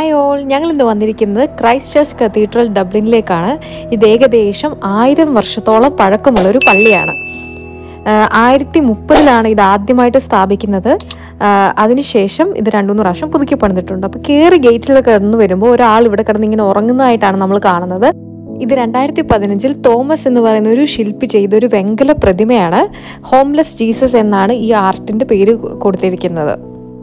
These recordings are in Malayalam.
ഹായ് ഓൾ ഞങ്ങൾ ഇന്ന് വന്നിരിക്കുന്നത് ക്രൈസ്റ്റ് ചർച്ച് കത്തീഡ്രൽ ഡബ്ലിനിലേക്കാണ് ഇത് ഏകദേശം ആയിരം വർഷത്തോളം പഴക്കമുള്ള ഒരു പള്ളിയാണ് ആയിരത്തി മുപ്പതിലാണ് ഇത് ആദ്യമായിട്ട് സ്ഥാപിക്കുന്നത് ആഹ് അതിനുശേഷം ഇത് രണ്ടു മൂന്ന് പ്രാവശ്യം പുതുക്കി പണിതിട്ടുണ്ട് അപ്പോൾ കയറി ഗേറ്റിൽ കിടന്നു വരുമ്പോൾ ഒരാൾ ഇവിടെ കിടന്ന് ഇങ്ങനെ ഉറങ്ങുന്നതായിട്ടാണ് നമ്മൾ കാണുന്നത് ഇത് രണ്ടായിരത്തി പതിനഞ്ചിൽ തോമസ് എന്ന് പറയുന്ന ഒരു ശില്പി ചെയ്ത ഒരു വെങ്കല പ്രതിമയാണ് ഹോംലെസ് ജീസസ് എന്നാണ് ഈ ആർട്ടിന്റെ പേര് കൊടുത്തിരിക്കുന്നത്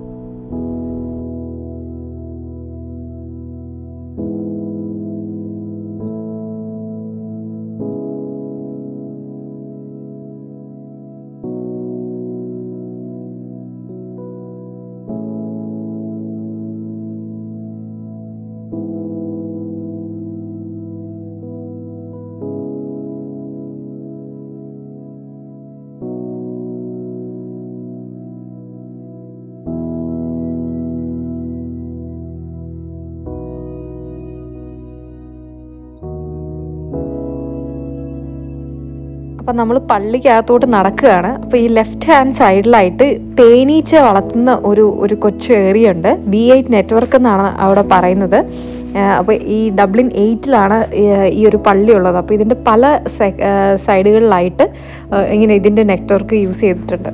അപ്പം നമ്മൾ പള്ളിക്കകത്തോട്ട് നടക്കുകയാണ് അപ്പോൾ ഈ ലെഫ്റ്റ് ഹാൻഡ് സൈഡിലായിട്ട് തേനീച്ച വളർത്തുന്ന ഒരു ഒരു കൊച്ചു ഏരിയ ഉണ്ട് ബി എയ്റ്റ് നെറ്റ്വർക്ക് എന്നാണ് അവിടെ പറയുന്നത് അപ്പോൾ ഈ ഡബ്ലിൻ എയ്റ്റിലാണ് ഈ ഒരു പള്ളി ഉള്ളത് അപ്പോൾ ഇതിൻ്റെ പല സൈഡുകളിലായിട്ട് ഇങ്ങനെ ഇതിൻ്റെ നെറ്റ്വർക്ക് യൂസ് ചെയ്തിട്ടുണ്ട്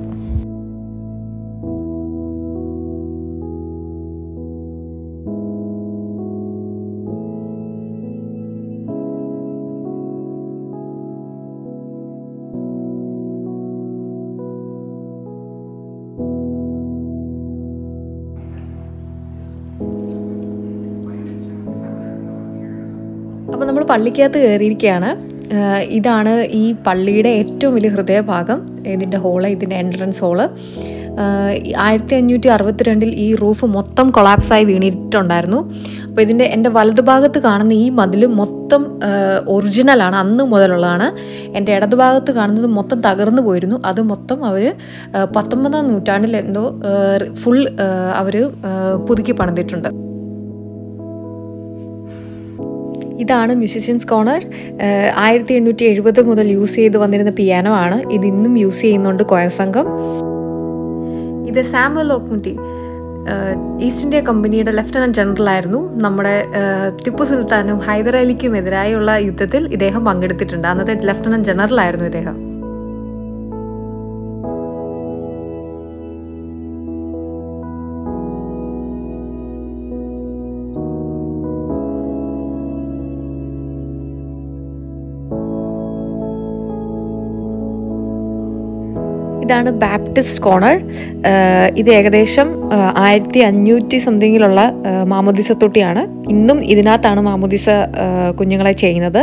അപ്പോൾ നമ്മൾ പള്ളിക്കകത്ത് കയറിയിരിക്കുകയാണ് ആഹ് ഇതാണ് ഈ പള്ളിയുടെ ഏറ്റവും വലിയ ഹൃദയഭാഗം ഇതിൻ്റെ ഹോള് ഇതിൻ്റെ എൻട്രൻസ് ഹോള് ആയിരത്തി അഞ്ഞൂറ്റി അറുപത്തിരണ്ടിൽ ഈ റൂഫ് മൊത്തം കൊളാപ്സായി വീണിട്ടുണ്ടായിരുന്നു അപ്പോൾ ഇതിൻ്റെ എൻ്റെ വലതുഭാഗത്ത് കാണുന്ന ഈ മതിൽ മൊത്തം ഒറിജിനലാണ് അന്ന് മുതലുള്ളതാണ് എൻ്റെ ഇടതുഭാഗത്ത് കാണുന്നത് മൊത്തം തകർന്നു പോയിരുന്നു അത് മൊത്തം അവർ പത്തൊമ്പതാം നൂറ്റാണ്ടിൽ എന്തോ ഫുൾ അവർ പുതുക്കി പണിതിട്ടുണ്ട് ഇതാണ് മ്യൂസിഷ്യൻസ് കോർണർ ആയിരത്തി എണ്ണൂറ്റി എഴുപത് മുതൽ യൂസ് ചെയ്ത് വന്നിരുന്ന പിയാനോ ആണ് ഇത് ഇന്നും യൂസ് ചെയ്യുന്നുണ്ട് കൊയർ സംഘം ഇത് സാമുവൽ ഓക്മുട്ടി ഈസ്റ്റ് ഇന്ത്യ കമ്പനിയുടെ ലെഫ്റ്റനന്റ് ജനറൽ ആയിരുന്നു നമ്മുടെ ടിപ്പു സുൽത്താനും ഹൈദരാലിക്കും എതിരായുള്ള യുദ്ധത്തിൽ ഇദ്ദേഹം പങ്കെടുത്തിട്ടുണ്ട് അന്നത്തെ ലെഫ്റ്റനന്റ് ജനറൽ ആയിരുന്നു ഇദ്ദേഹം ഇതാണ് ബാപ്റ്റിസ്റ്റ് കോർണർ ഇത് ഏകദേശം ആയിരത്തി അഞ്ഞൂറ്റി സംതിങ്ങിലുള്ള മാമോദിസ തൊട്ടിയാണ് ഇന്നും ഇതിനകത്താണ് മാമോദിസ കുഞ്ഞുങ്ങളെ ചെയ്യുന്നത്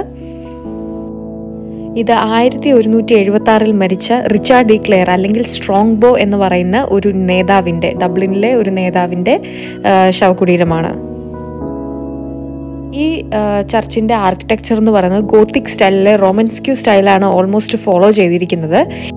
ഇത് ആയിരത്തി ഒരുന്നൂറ്റി എഴുപത്തി ആറിൽ മരിച്ച റിച്ചാർഡ് ഡി ക്ലെയർ അല്ലെങ്കിൽ സ്ട്രോങ് ബോ എന്ന് പറയുന്ന ഒരു നേതാവിൻ്റെ ഡബ്ലിനിലെ ഒരു നേതാവിൻ്റെ ശവകുടീരമാണ് ഈ ചർച്ചിൻ്റെ ആർക്കിടെക്ചർ എന്ന് പറയുന്നത് ഗോത്തിക് സ്റ്റൈലിലെ റോമൻസ്ക്യൂ സ്റ്റൈലാണ് ഓൾമോസ്റ്റ് ഫോളോ ചെയ്തിരിക്കുന്നത്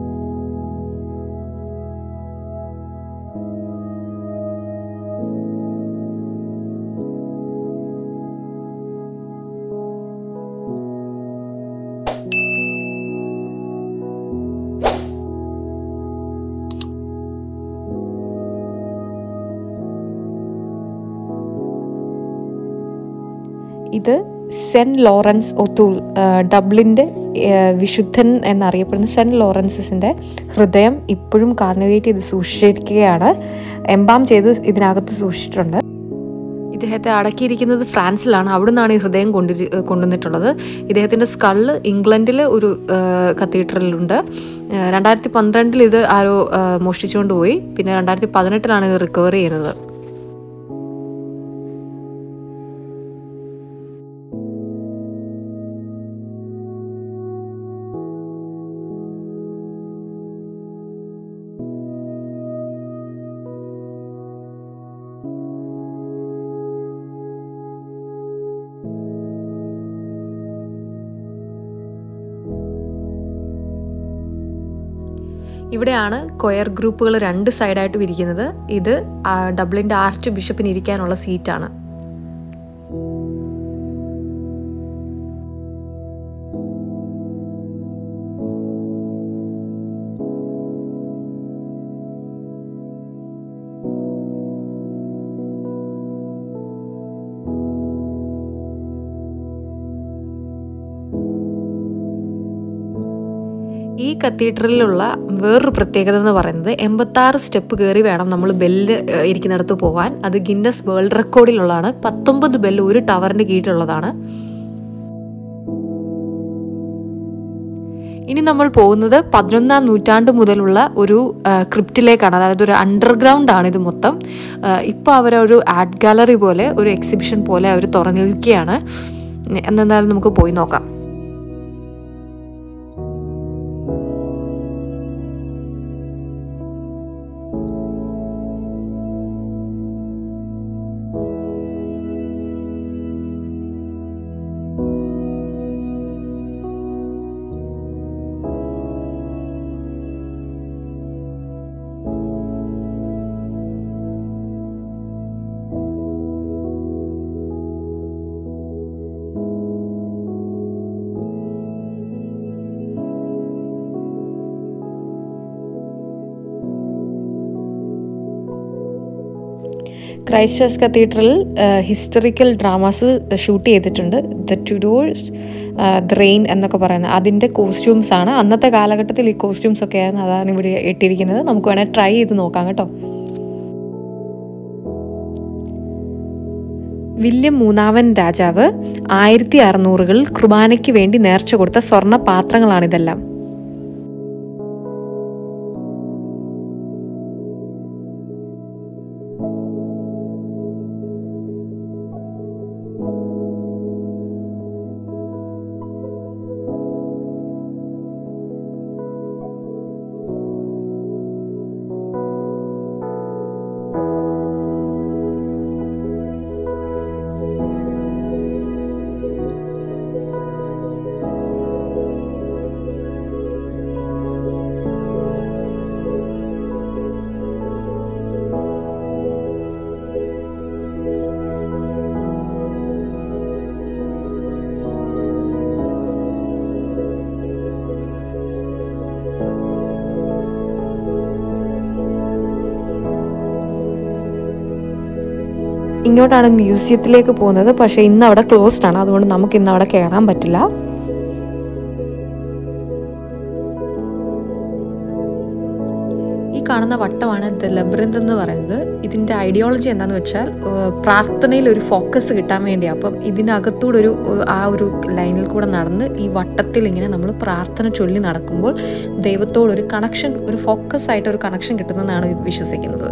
ഇത് സെൻറ്റ് ലോറൻസ് ഒത്തൂൾ ഡബ്ലിൻ്റെ വിശുദ്ധൻ എന്നറിയപ്പെടുന്ന സെൻറ്റ് ലോറൻസസിൻ്റെ ഹൃദയം ഇപ്പോഴും കാർണിവേറ്റ് ചെയ്ത് സൂക്ഷിച്ചിരിക്കുകയാണ് എംബാം ചെയ്ത് ഇതിനകത്ത് സൂക്ഷിച്ചിട്ടുണ്ട് ഇദ്ദേഹത്തെ അടക്കിയിരിക്കുന്നത് ഫ്രാൻസിലാണ് അവിടെ നിന്നാണ് ഈ ഹൃദയം കൊണ്ടു കൊണ്ടുവന്നിട്ടുള്ളത് ഇദ്ദേഹത്തിൻ്റെ സ്കള്ള് ഇംഗ്ലണ്ടിൽ ഒരു കത്തീഡ്രലിലുണ്ട് രണ്ടായിരത്തി പന്ത്രണ്ടിൽ ഇത് ആരോ മോഷ്ടിച്ചുകൊണ്ട് പോയി പിന്നെ രണ്ടായിരത്തി പതിനെട്ടിലാണ് ഇത് റിക്കവർ ചെയ്യുന്നത് ഇവിടെയാണ് കൊയർ ഗ്രൂപ്പുകൾ രണ്ട് സൈഡായിട്ട് വിരിക്കുന്നത് ഇത് ഡബ്ലിൻ്റെ ആർച്ച് ബിഷപ്പിന് ഇരിക്കാനുള്ള സീറ്റാണ് ഈ കത്തീഡ്രലിലുള്ള വേറൊരു പ്രത്യേകത എന്ന് പറയുന്നത് എൺപത്താറ് സ്റ്റെപ്പ് കയറി വേണം നമ്മൾ ബെല്ല് ഏഹ്, ഇരിക്കുന്നിടത്ത് പോകാൻ അത് ഗിന്നസ് വേൾഡ് റെക്കോർഡിലുള്ളതാണ് പത്തൊമ്പത് ബെല്ല് ഒരു ടവറിൻ്റെ കീഴിലുള്ളതാണ് ഇനി നമ്മൾ പോകുന്നത് പതിനൊന്നാം നൂറ്റാണ്ട് മുതലുള്ള ഒരു ആ, ക്രിപ്റ്റിലേക്കാണ് അതായത് ഒരു അണ്ടർഗ്രൗണ്ട് ആണ് ഇത് മൊത്തം ഇപ്പോൾ അവർ ഒരു ആർട്ട് ഗാലറി പോലെ ഒരു എക്സിബിഷൻ പോലെ അവർ തുറന്നിരിക്കുകയാണ് എന്നെന്തായാലും നമുക്ക് പോയി നോക്കാം ക്രൈസ്റ്റ് ചർച്ച് കത്തീഡ്രലിൽ ഹിസ്റ്ററിക്കൽ ഡ്രാമാസ് ഷൂട്ട് ചെയ്തിട്ടുണ്ട് ദ ടുഡോഴ്സ് ദ റെയിൻ എന്നൊക്കെ പറയുന്നത് അതിൻ്റെ കോസ്റ്റ്യൂംസ് ആണ് അന്നത്തെ കാലഘട്ടത്തിൽ ഈ കോസ്റ്റ്യൂംസ് ഒക്കെ ആയിരുന്നു അതാണ് ഇവിടെ ഇട്ടിരിക്കുന്നത് നമുക്ക് വേണേൽ ട്രൈ ചെയ്ത് നോക്കാം കേട്ടോ വില്യം മൂന്നാമൻ രാജാവ് ആയിരത്തി അറുന്നൂറുകളിൽ കുർബാനയ്ക്ക് വേണ്ടി നേർച്ച കൊടുത്ത സ്വർണ്ണ പാത്രങ്ങളാണിതെല്ലാം ഇങ്ങോട്ടാണ് മ്യൂസിയത്തിലേക്ക് പോകുന്നത് പക്ഷേ ഇന്ന് അവിടെ ക്ലോസ്ഡ് ആണ് അതുകൊണ്ട് നമുക്ക് ഇന്ന് അവിടെ കയറാൻ പറ്റില്ല ഈ കാണുന്ന വട്ടമാണ് ദ ലബ്രിന്ത് എന്ന് പറയുന്നത് ഇതിൻ്റെ ഐഡിയോളജി എന്താണെന്ന് വെച്ചാൽ ഏഹ്, പ്രാർത്ഥനയിൽ ഒരു ഫോക്കസ് കിട്ടാൻ വേണ്ടിയാണ് അപ്പം ഇതിനകത്തൂടെ ഒരു ഏഹ്, ആ ഒരു ലൈനിൽ കൂടെ നടന്ന് ഈ വട്ടത്തിൽ ഇങ്ങനെ നമ്മൾ പ്രാർത്ഥന ചൊല്ലി നടക്കുമ്പോൾ ദൈവത്തോടൊരു കണക്ഷൻ ഒരു ഫോക്കസ് ആയിട്ട് ഒരു കണക്ഷൻ കിട്ടുന്നതെന്നാണ് വിശ്വസിക്കുന്നത്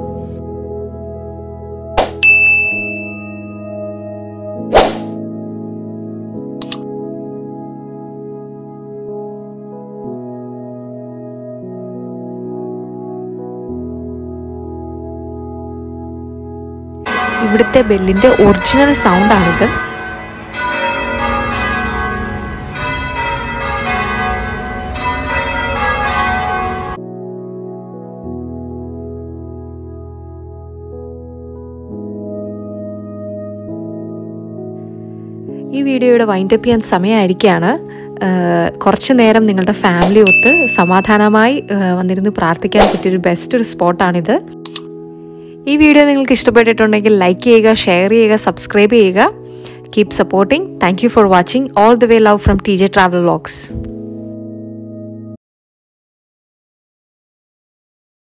ഇവിടുത്തെ ബെല്ലിൻ്റെ ഒറിജിനൽ സൗണ്ടാണിത് ഈ വീഡിയോയുടെ വൈൻഡപ്പ് ചെയ്യാൻ സമയമായിരിക്കുകയാണ് ആഹ് കുറച്ച് നേരം നിങ്ങളുടെ ഫാമിലി ഒത്ത് സമാധാനമായി ആഹ് വന്നിരുന്ന് പ്രാർത്ഥിക്കാൻ പറ്റിയൊരു ബെസ്റ്റ് ഒരു സ്പോട്ടാണിത് ഈ വീഡിയോ നിങ്ങൾക്ക് ഇഷ്ടപ്പെട്ടിട്ടുണ്ടെങ്കിൽ ലൈക്ക് ചെയ്യുക ഷെയർ ചെയ്യുക സബ്സ്ക്രൈബ് ചെയ്യുക keep supporting thank you for watching all the way love from T J travel vlogs